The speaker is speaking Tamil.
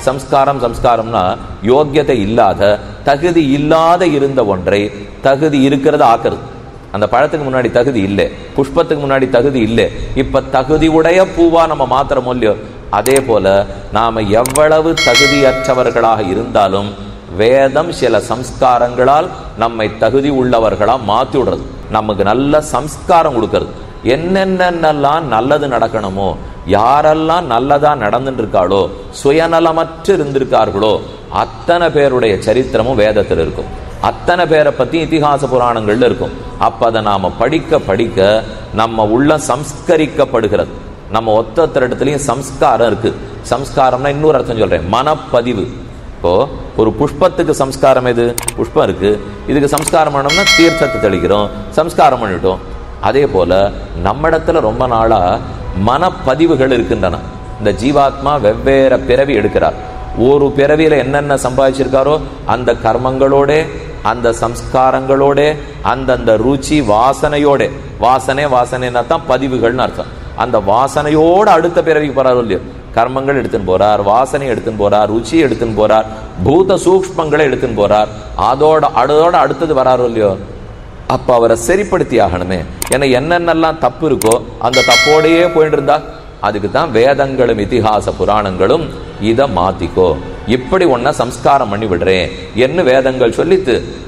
சம்ஸ்காரம் சம்ஸ்காரம்னா யோக்கியதை இல்லாத தகுதி இல்லாத இருந்த ஒன்றை தகுதி இருக்கிறத ஆக்குறது அந்த பழத்துக்கு முன்னாடி தகுதி இல்லை புஷ்பத்துக்கு முன்னாடி தகுதி இல்லை இப்ப தகுதி உடைய பூவா நம்ம மாத்திரமோ இல்லையோ அதே போல நாம எவ்வளவு தகுதியற்றவர்களாக இருந்தாலும் வேதம் சில சம்ஸ்காரங்களால் நம்மை தகுதி உள்ளவர்களா மாத்தி விடுறது நமக்கு நல்ல சம்ஸ்காரம் கொடுக்கறது என்னென்னலாம் நல்லது நடக்கணுமோ யாரெல்லாம் நல்லதா நடந்துட்டு இருக்காளோ சுயநலமற்று இருந்திருக்கார்களோ அத்தனை பேருடைய சரித்திரமும் வேதத்தில் இருக்கும் அத்தனை பேரை பத்தி இதிகாச புராணங்கள்ல இருக்கும் அப்ப அதை நாம படிக்க படிக்க நம்ம உள்ள சம்ஸ்கரிக்கப்படுகிறது நம்ம ஒத்த இடத்துலயும் சம்ஸ்காரம் இருக்கு சம்ஸ்காரம்னா இன்னொரு அர்த்தம் சொல்றேன் மனப்பதிவு இப்போ ஒரு புஷ்பத்துக்கு சம்ஸ்காரம் எது புஷ்பம் இருக்கு இதுக்கு சம்ஸ்காரம் பண்ணோம்னா தீர்த்தத்தை தெளிக்கிறோம் சம்ஸ்காரம் பண்ணிட்டோம் அதே போல நம்மிடத்துல ரொம்ப நாளா மனப்பதிவுகள் இருக்கின்றன இந்த ஜீவாத்மா வெவ்வேறு பிறவி எடுக்கிறார் ஒரு பிறவியில என்னென்ன சம்பாதிச்சிருக்காரோ அந்த கர்மங்களோட அந்த சம்ஸ்காரங்களோட அந்தந்த ருச்சி வாசனையோட வாசனை வாசனைன்னா தான் பதிவுகள்னு அர்த்தம் அந்த வாசனையோட அடுத்த பிறவிக்கு போறாரோ இல்லையோ கர்மங்கள் எடுத்துன்னு போறார் வாசனை எடுத்துன்னு போறார் ருச்சி எடுத்துன்னு போறார் பூத சூக்ஷ்மங்களை எடுத்துன்னு போறார் அதோட அதோட அடுத்தது வராரோ இல்லையோ அப்ப அவரை சரிப்படுத்தி ஆகணுமே ஏன்னா என்னென்னலாம் தப்பு இருக்கோ அந்த தப்போடையே போயிட்டு இருந்தா அதுக்கு தான் வேதங்களும் இதிகாச புராணங்களும் இதை மாத்திக்கோ இப்படி ஒன்ன சம்ஸ்காரம் பண்ணி விடுறேன் என்ன வேதங்கள் சொல்லித்து